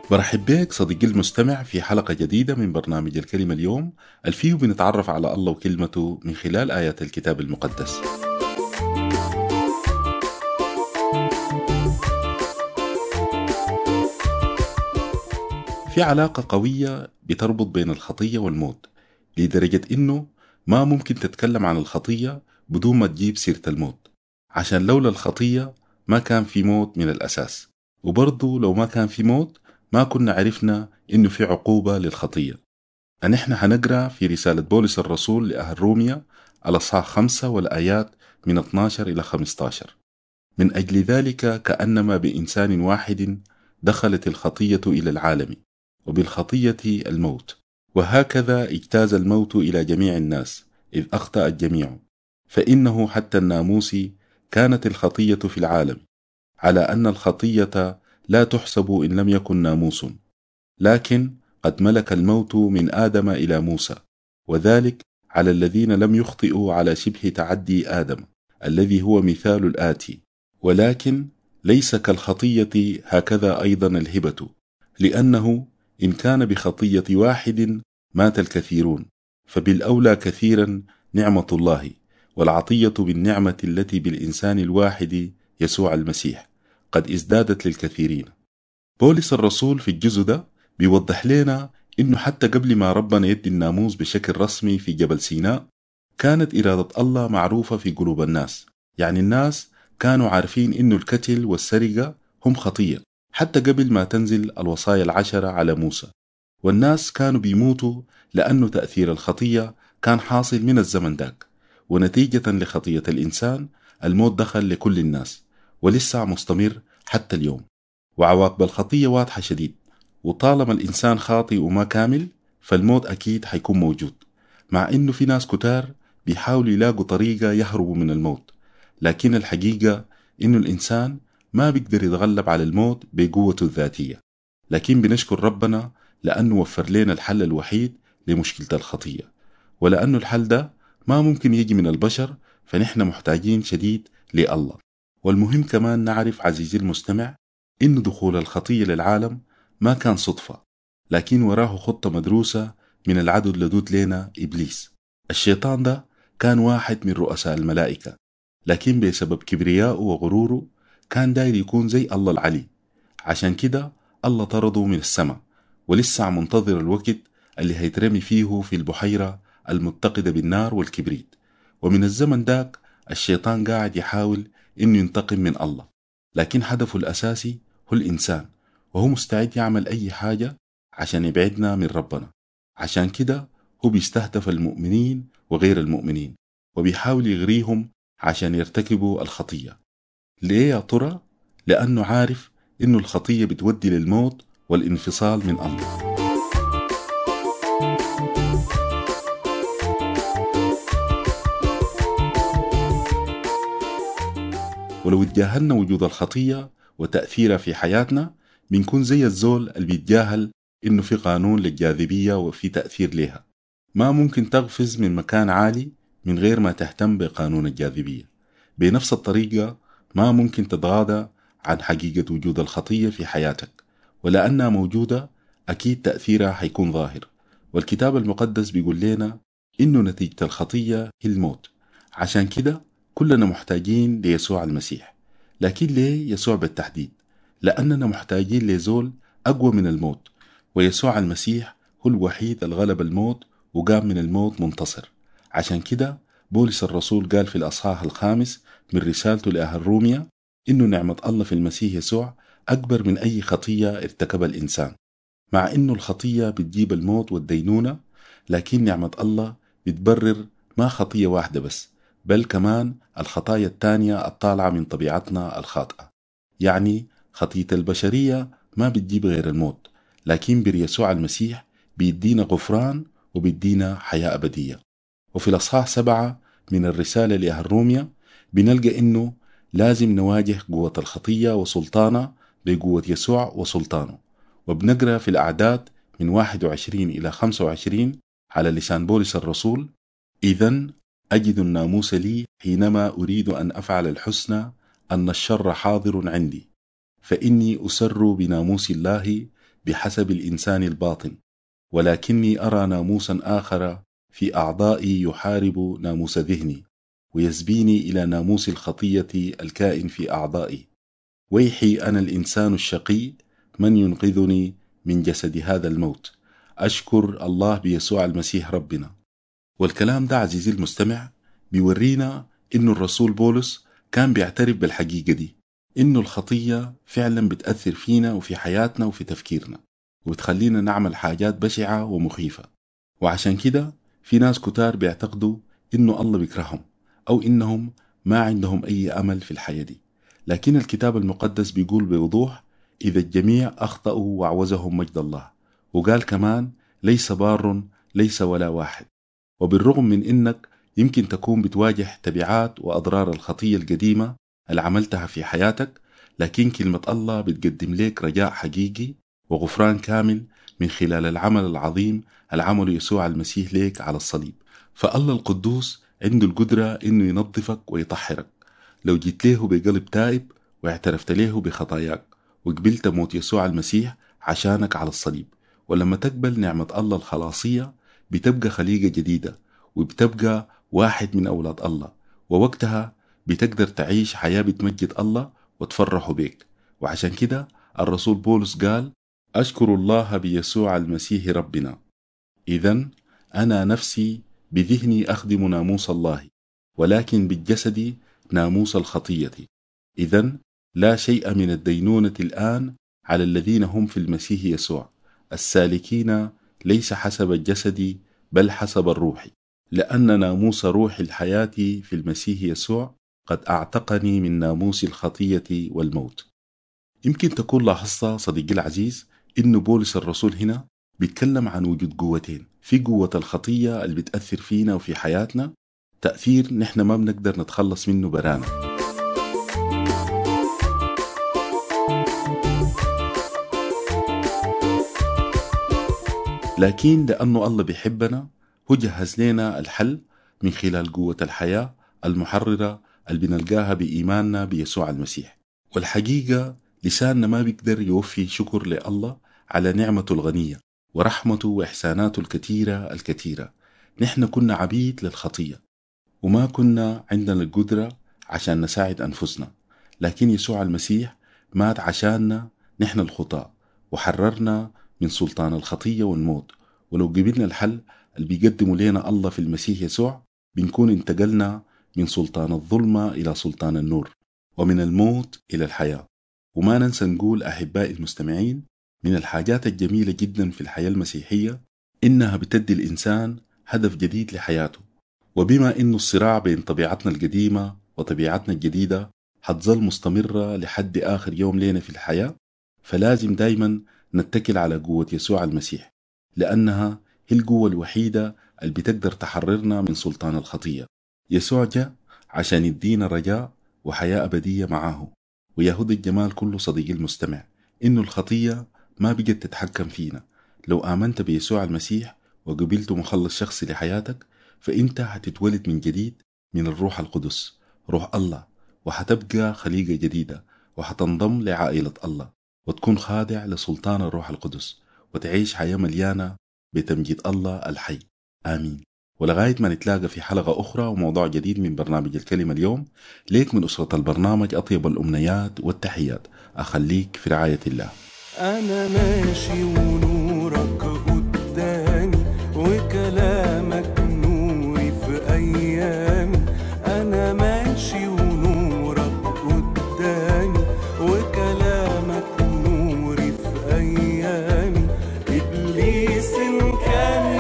برحب بك صديقي المستمع في حلقة جديدة من برنامج الكلمة اليوم الفيه بنتعرف على الله وكلمته من خلال آيات الكتاب المقدس في علاقة قوية بتربط بين الخطية والموت لدرجة إنه ما ممكن تتكلم عن الخطية بدون ما تجيب سيرة الموت عشان لولا الخطية ما كان في موت من الأساس وبرضه لو ما كان في موت ما كنا عرفنا إنه في عقوبة للخطية نحن حنقرأ في رسالة بولس الرسول لأهل روميا الأصحاح خمسة والآيات من 12 إلى 15 من أجل ذلك كأنما بإنسان واحد دخلت الخطية إلى العالم وبالخطية الموت وهكذا اجتاز الموت إلى جميع الناس إذ أخطأ الجميع فإنه حتى الناموس كانت الخطية في العالم على أن الخطية لا تحسب إن لم يكن ناموس لكن قد ملك الموت من آدم إلى موسى وذلك على الذين لم يخطئوا على شبه تعدي آدم الذي هو مثال الآتي ولكن ليس كالخطية هكذا أيضا الهبة لأنه إن كان بخطية واحد مات الكثيرون فبالأولى كثيرا نعمة الله والعطية بالنعمة التي بالإنسان الواحد يسوع المسيح قد ازدادت للكثيرين بولس الرسول في الجزء ده بيوضح لنا إنه حتى قبل ما ربنا يدي الناموس بشكل رسمي في جبل سيناء كانت إرادة الله معروفة في قلوب الناس يعني الناس كانوا عارفين إنه الكتل والسرقة هم خطية حتى قبل ما تنزل الوصايا العشرة على موسى والناس كانوا بيموتوا لأنه تأثير الخطية كان حاصل من الزمن داك ونتيجة لخطية الإنسان الموت دخل لكل الناس ولسه مستمر حتى اليوم وعواقب الخطية واضحة شديد وطالما الإنسان خاطئ وما كامل فالموت أكيد حيكون موجود مع إنه في ناس كتار بيحاولوا يلاقوا طريقة يهربوا من الموت لكن الحقيقة إنه الإنسان ما بيقدر يتغلب على الموت بقوته الذاتية لكن بنشكر ربنا لأنه وفر لنا الحل الوحيد لمشكلة الخطية ولأنه الحل ده ما ممكن يجي من البشر فنحن محتاجين شديد لله والمهم كمان نعرف عزيزي المستمع إن دخول الخطية للعالم ما كان صدفة لكن وراه خطة مدروسة من العدو اللدود لنا إبليس الشيطان ده كان واحد من رؤساء الملائكة لكن بسبب كبريائه وغروره كان داير يكون زي الله العلي عشان كده الله طرده من السماء ولسه منتظر الوقت اللي هيترمي فيه في البحيرة المتقدة بالنار والكبريت ومن الزمن داك الشيطان قاعد يحاول إنه ينتقم من الله لكن هدفه الأساسي هو الإنسان وهو مستعد يعمل أي حاجة عشان يبعدنا من ربنا عشان كده هو بيستهدف المؤمنين وغير المؤمنين وبيحاول يغريهم عشان يرتكبوا الخطية ليه يا ترى؟ لأنه عارف إنه الخطية بتودي للموت والانفصال من الله ولو اتجاهلنا وجود الخطية وتأثيرها في حياتنا بنكون زي الزول اللي بيتجاهل إنه في قانون للجاذبية وفي تأثير لها ما ممكن تقفز من مكان عالي من غير ما تهتم بقانون الجاذبية بنفس الطريقة ما ممكن تتغاضى عن حقيقة وجود الخطية في حياتك ولأنها موجودة أكيد تأثيرها حيكون ظاهر والكتاب المقدس بيقول لنا إنه نتيجة الخطية هي الموت عشان كده كلنا محتاجين ليسوع المسيح لكن ليه يسوع بالتحديد لأننا محتاجين لزول أقوى من الموت ويسوع المسيح هو الوحيد الغلب الموت وقام من الموت منتصر عشان كده بولس الرسول قال في الأصحاح الخامس من رسالته لأهل روميا إنه نعمة الله في المسيح يسوع أكبر من أي خطية ارتكبها الإنسان مع إنه الخطية بتجيب الموت والدينونة لكن نعمة الله بتبرر ما خطية واحدة بس بل كمان الخطايا التانية الطالعة من طبيعتنا الخاطئة يعني خطية البشرية ما بتجيب غير الموت لكن بر يسوع المسيح بيدينا غفران وبيدينا حياة أبدية وفي الأصحاح سبعة من الرسالة لأهل روميا بنلقى إنه لازم نواجه قوة الخطية وسلطانها بقوة يسوع وسلطانه وبنقرأ في الأعداد من 21 إلى 25 على لسان بولس الرسول إذا أجد الناموس لي حينما أريد أن أفعل الحسنى أن الشر حاضر عندي فإني أسر بناموس الله بحسب الإنسان الباطن ولكني أرى ناموسا آخر في أعضائي يحارب ناموس ذهني ويسبيني إلى ناموس الخطية الكائن في أعضائي ويحي أنا الإنسان الشقي من ينقذني من جسد هذا الموت أشكر الله بيسوع المسيح ربنا والكلام ده عزيزي المستمع بيورينا إنه الرسول بولس كان بيعترف بالحقيقة دي إنه الخطية فعلا بتأثر فينا وفي حياتنا وفي تفكيرنا وبتخلينا نعمل حاجات بشعة ومخيفة وعشان كده في ناس كتار بيعتقدوا إنه الله بيكرههم أو إنهم ما عندهم أي أمل في الحياة دي لكن الكتاب المقدس بيقول بوضوح إذا الجميع أخطأوا وعوزهم مجد الله وقال كمان ليس بار ليس ولا واحد وبالرغم من إنك يمكن تكون بتواجه تبعات وأضرار الخطية القديمة اللي عملتها في حياتك لكن كلمة الله بتقدم لك رجاء حقيقي وغفران كامل من خلال العمل العظيم العمل يسوع المسيح ليك على الصليب فالله القدوس عنده القدرة إنه ينظفك ويطهرك لو جيت له بقلب تائب واعترفت له بخطاياك وقبلت موت يسوع المسيح عشانك على الصليب ولما تقبل نعمة الله الخلاصية بتبقى خليقة جديدة وبتبقى واحد من أولاد الله ووقتها بتقدر تعيش حياة بتمجد الله وتفرح بيك وعشان كده الرسول بولس قال أشكر الله بيسوع المسيح ربنا إذا أنا نفسي بذهني أخدم ناموس الله ولكن بالجسد ناموس الخطية إذا لا شيء من الدينونة الآن على الذين هم في المسيح يسوع السالكين ليس حسب الجسد بل حسب الروح لأن ناموس روح الحياة في المسيح يسوع قد أعتقني من ناموس الخطية والموت يمكن تكون لاحظت صديقي العزيز إنه بولس الرسول هنا بيتكلم عن وجود قوتين في قوة الخطية اللي بتأثر فينا وفي حياتنا تأثير نحن ما بنقدر نتخلص منه برانا لكن لأنه الله بيحبنا هو جهز لنا الحل من خلال قوة الحياة المحررة اللي بنلقاها بإيماننا بيسوع المسيح والحقيقة لساننا ما بيقدر يوفي شكر لله على نعمته الغنية ورحمته وإحساناته الكثيرة الكثيرة نحن كنا عبيد للخطية وما كنا عندنا القدرة عشان نساعد أنفسنا لكن يسوع المسيح مات عشاننا نحن الخطاة وحررنا من سلطان الخطية والموت ولو قبلنا الحل اللي بيقدمه لنا الله في المسيح يسوع بنكون انتقلنا من سلطان الظلمة إلى سلطان النور ومن الموت إلى الحياة وما ننسى نقول أحبائي المستمعين من الحاجات الجميلة جدا في الحياة المسيحية إنها بتدي الإنسان هدف جديد لحياته وبما إنه الصراع بين طبيعتنا القديمة وطبيعتنا الجديدة حتظل مستمرة لحد آخر يوم لنا في الحياة فلازم دايما نتكل على قوة يسوع المسيح لأنها هي القوة الوحيدة اللي بتقدر تحررنا من سلطان الخطية يسوع جاء عشان يدينا رجاء وحياة أبدية معاه ويهود الجمال كله صديقي المستمع إنه الخطية ما بقت تتحكم فينا لو آمنت بيسوع المسيح وقبلت مخلص شخصي لحياتك فأنت هتتولد من جديد من الروح القدس روح الله وحتبقى خليقة جديدة وحتنضم لعائلة الله وتكون خاضع لسلطان الروح القدس وتعيش حياة مليانة بتمجيد الله الحي آمين ولغاية ما نتلاقى في حلقة أخرى وموضوع جديد من برنامج الكلمة اليوم ليك من أسرة البرنامج أطيب الأمنيات والتحيات أخليك في رعاية الله أنا ماشي ونورك قدامي وكلامك نوري في أيامي أنا ماشي ونورك قدامي وكلامك نوري في أيامي إبليس إن كان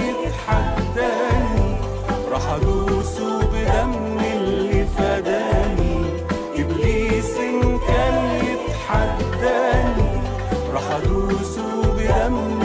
يتحداني راح أدوسه بدم اللي فداني إبليس إن كان يتحداني راح ادوسه بدم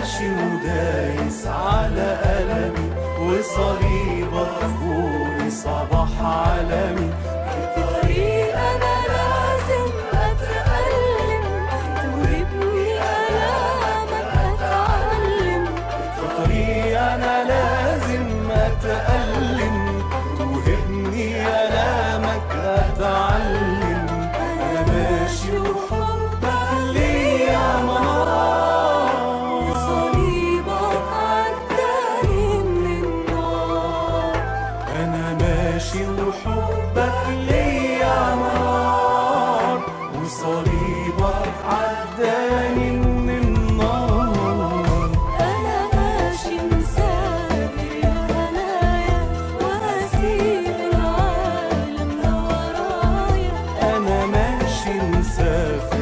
ماشي ودايس على ألمي وصليبك فوقي صباح عالمي في طريق أنا لازم أتألم توهبني ألامك أتعلم في طريق أنا لازم أتألم توهبني ألامك أتعلم أنا ماشي وحبك ليا منار صليبك عداني من النار أنا ماشي وحبك ليا نار وصليبك عداني من النار أنا ماشي مسافر يا هنايا وهسيب العالم ده ورايا أنا ماشي مسافر